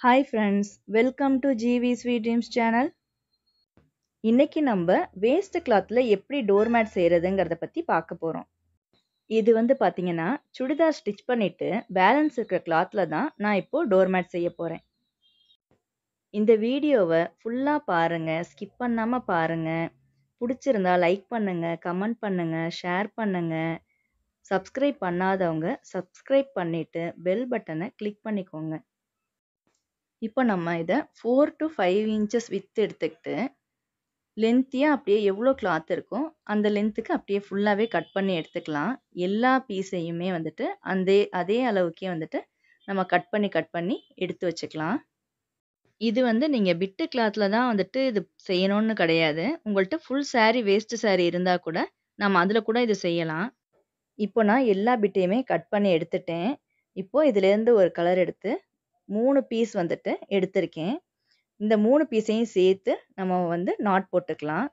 hi friends welcome to GV sweet dreams channel இன்னைக்கு நம்ம waste கிளாத்தில் எப்படி டோர்மேட் செய்கிறதுங்கிறத பற்றி பார்க்க போகிறோம் இது வந்து பார்த்தீங்கன்னா சுடிதார் ஸ்டிச் பண்ணிவிட்டு பேலன்ஸ் இருக்கிற கிளாத்தில் தான் நான் இப்போது டோர்மேட் செய்ய போகிறேன் இந்த வீடியோவை ஃபுல்லாக பாருங்கள் ஸ்கிப் பண்ணாமல் பாருங்கள் பிடிச்சிருந்தா லைக் பண்ணுங்கள் கமெண்ட் பண்ணுங்கள் ஷேர் பண்ணுங்கள் சப்ஸ்கிரைப் பண்ணாதவங்க சப்ஸ்கிரைப் பண்ணிவிட்டு பெல் பட்டனை கிளிக் பண்ணிக்கோங்க இப்போ நம்ம இதை four to five inches with எடுத்துக்கிட்டு லென்த்தியாக அப்படியே எவ்வளோ கிளாத் இருக்கோ அந்த லென்த்துக்கு அப்படியே ஃபுல்லாகவே கட் பண்ணி எடுத்துக்கலாம் எல்லா பீஸையுமே வந்துட்டு அந்த அதே அளவுக்கே வந்துட்டு நம்ம கட் பண்ணி கட் பண்ணி எடுத்து வச்சுக்கலாம் இது வந்து நீங்கள் பிட்டு கிளாத்தில் தான் வந்துட்டு இது செய்யணும்னு கிடையாது உங்கள்கிட்ட ஃபுல் சாரீ வேஸ்ட்டு சாரீ இருந்தால் கூட நம்ம அதில் கூட இது செய்யலாம் இப்போ நான் எல்லா பிட்டையுமே கட் பண்ணி எடுத்துட்டேன் இப்போது இதுலேருந்து ஒரு கலர் எடுத்து மூணு பீஸ் வந்துட்டு எடுத்திருக்கேன் இந்த மூணு பீஸையும் சேர்த்து நம்ம வந்து நாட் போட்டுக்கலாம்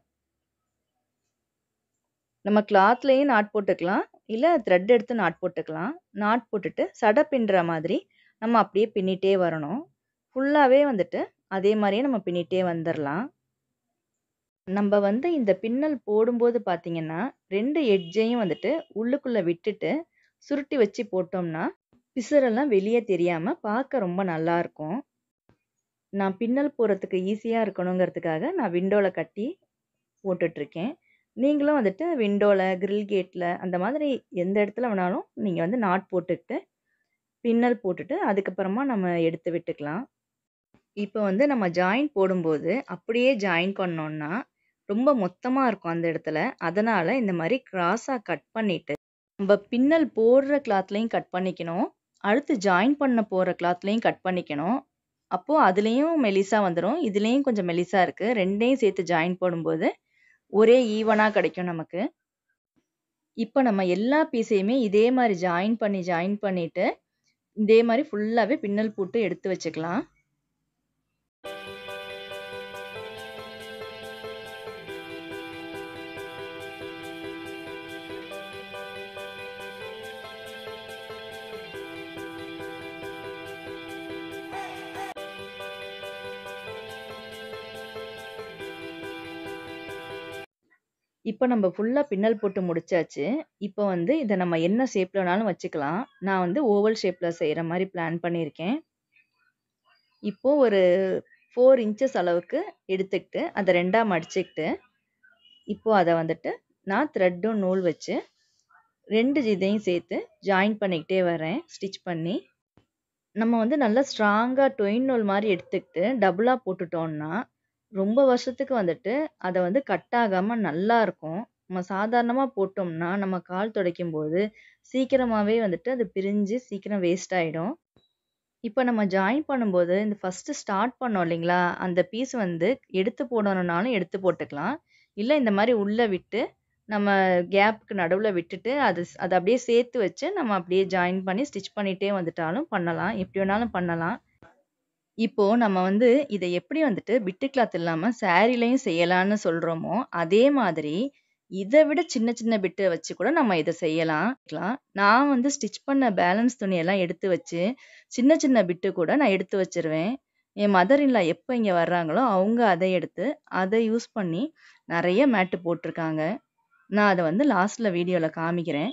நம்ம கிளாத்லேயும் நாட் போட்டுக்கலாம் இல்லை த்ரெட் எடுத்து நாட் போட்டுக்கலாம் நாட் போட்டுட்டு சடை பின்னுற மாதிரி நம்ம அப்படியே பின்னிட்டே வரணும் ஃபுல்லாகவே வந்துட்டு அதே மாதிரியே நம்ம பின்னிட்டே வந்துடலாம் நம்ம வந்து இந்த பின்னல் போடும்போது பார்த்தீங்கன்னா ரெண்டு எட்ஜையும் வந்துட்டு உள்ளுக்குள்ளே விட்டுட்டு சுருட்டி வச்சு போட்டோம்னா பிசுரெல்லாம் வெளியே தெரியாமல் பார்க்க ரொம்ப நல்லாயிருக்கும் நான் பின்னல் போகிறதுக்கு ஈஸியாக இருக்கணுங்கிறதுக்காக நான் விண்டோவில் கட்டி போட்டுட்ருக்கேன் நீங்களும் வந்துட்டு விண்டோவில் கிரில் கேட்டில் அந்த மாதிரி எந்த இடத்துல வேணாலும் நீங்கள் வந்து நாட் போட்டுக்கிட்டு பின்னல் போட்டுட்டு அதுக்கப்புறமா நம்ம எடுத்து விட்டுக்கலாம் இப்போ வந்து நம்ம ஜாயின் போடும்போது அப்படியே ஜாயின் பண்ணோன்னா ரொம்ப மொத்தமாக இருக்கும் அந்த இடத்துல அதனால் இந்த மாதிரி க்ராஸாக கட் பண்ணிவிட்டு நம்ம பின்னல் போடுற கிளாத்லேயும் கட் பண்ணிக்கணும் அடுத்து ஜாயின் பண்ண போகிற கிளாத்லேயும் கட் பண்ணிக்கணும் அப்போது அதுலேயும் மெலிசாக வந்துடும் இதுலேயும் கொஞ்சம் மெலிசாக இருக்குது ரெண்டையும் சேர்த்து ஜாயின் போடும்போது ஒரே ஈவனாக கிடைக்கும் நமக்கு இப்போ நம்ம எல்லா பீஸையுமே இதே மாதிரி ஜாயின் பண்ணி ஜாயின் பண்ணிவிட்டு இதே மாதிரி ஃபுல்லாகவே பின்னல் போட்டு எடுத்து வச்சுக்கலாம் இப்போ நம்ம ஃபுல்லாக பின்னல் போட்டு முடிச்சாச்சு இப்போ வந்து இதை நம்ம என்ன ஷேப்பில் வேணாலும் வச்சுக்கலாம் நான் வந்து ஓவல் ஷேப்பில் செய்கிற மாதிரி பிளான் பண்ணியிருக்கேன் இப்போது ஒரு ஃபோர் இன்ச்சஸ் அளவுக்கு எடுத்துக்கிட்டு அதை ரெண்டாக மடிச்சுக்கிட்டு இப்போது அதை வந்துட்டு நான் த்ரெட்டும் நூல் வச்சு ரெண்டு இதையும் சேர்த்து ஜாயின் பண்ணிக்கிட்டே வரேன் ஸ்டிச் பண்ணி நம்ம வந்து நல்லா ஸ்ட்ராங்காக டொயின் நூல் மாதிரி எடுத்துக்கிட்டு டபுளாக போட்டுட்டோம்னா ரொம்ப வருஷத்துக்கு வந்துட்டு அதை வந்து கட் ஆகாமல் நல்லா இருக்கும் நம்ம சாதாரணமாக போட்டோம்னா நம்ம கால் துடைக்கும் போது சீக்கிரமாகவே வந்துட்டு அது பிரிஞ்சு சீக்கிரம் வேஸ்ட் ஆகிடும் இப்போ நம்ம ஜாயின் பண்ணும்போது இந்த ஃபஸ்ட்டு ஸ்டார்ட் பண்ணோம் இல்லைங்களா அந்த பீஸ் வந்து எடுத்து போடணுன்னாலும் எடுத்து போட்டுக்கலாம் இல்லை இந்த மாதிரி உள்ளே விட்டு நம்ம கேப்புக்கு நடுவில் விட்டுட்டு அது அதை அப்படியே சேர்த்து வச்சு நம்ம அப்படியே ஜாயின் பண்ணி ஸ்டிச் பண்ணிகிட்டே வந்துட்டாலும் பண்ணலாம் எப்படி வேணாலும் பண்ணலாம் இப்போது நம்ம வந்து இதை எப்படி வந்துட்டு பிட்டு கிளாத் இல்லாமல் சாரீலையும் செய்யலான்னு சொல்கிறோமோ அதே மாதிரி இதை விட சின்ன சின்ன பிட்டை வச்சு கூட நம்ம இதை செய்யலாம் நான் வந்து ஸ்டிச் பண்ண பேலன்ஸ் துணியெல்லாம் எடுத்து வச்சு சின்ன சின்ன பிட்டு கூட நான் எடுத்து வச்சிருவேன் என் மதர் இல்லா எப்போ இங்கே வர்றாங்களோ அவங்க அதை எடுத்து அதை யூஸ் பண்ணி நிறைய மேட்டு போட்டிருக்காங்க நான் அதை வந்து லாஸ்ட்டில் வீடியோவில் காமிக்கிறேன்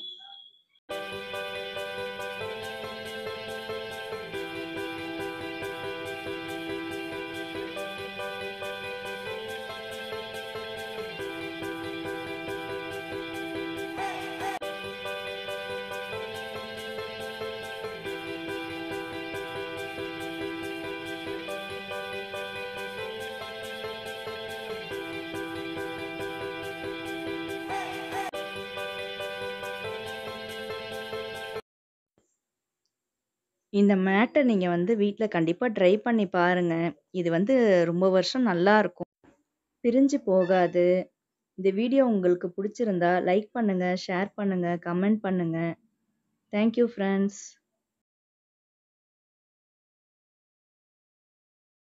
இந்த மேட்டை நீங்கள் வந்து வீட்டில் கண்டிப்பாக ட்ரை பண்ணி பாருங்கள் இது வந்து ரொம்ப வருஷம் நல்லா இருக்கும் பிரிஞ்சு போகாது இந்த வீடியோ உங்களுக்கு பிடிச்சிருந்தா லைக் பண்ணுங்கள் ஷேர் பண்ணுங்கள் கமெண்ட் பண்ணுங்கள் தேங்க்யூ ஃப்ரெண்ட்ஸ்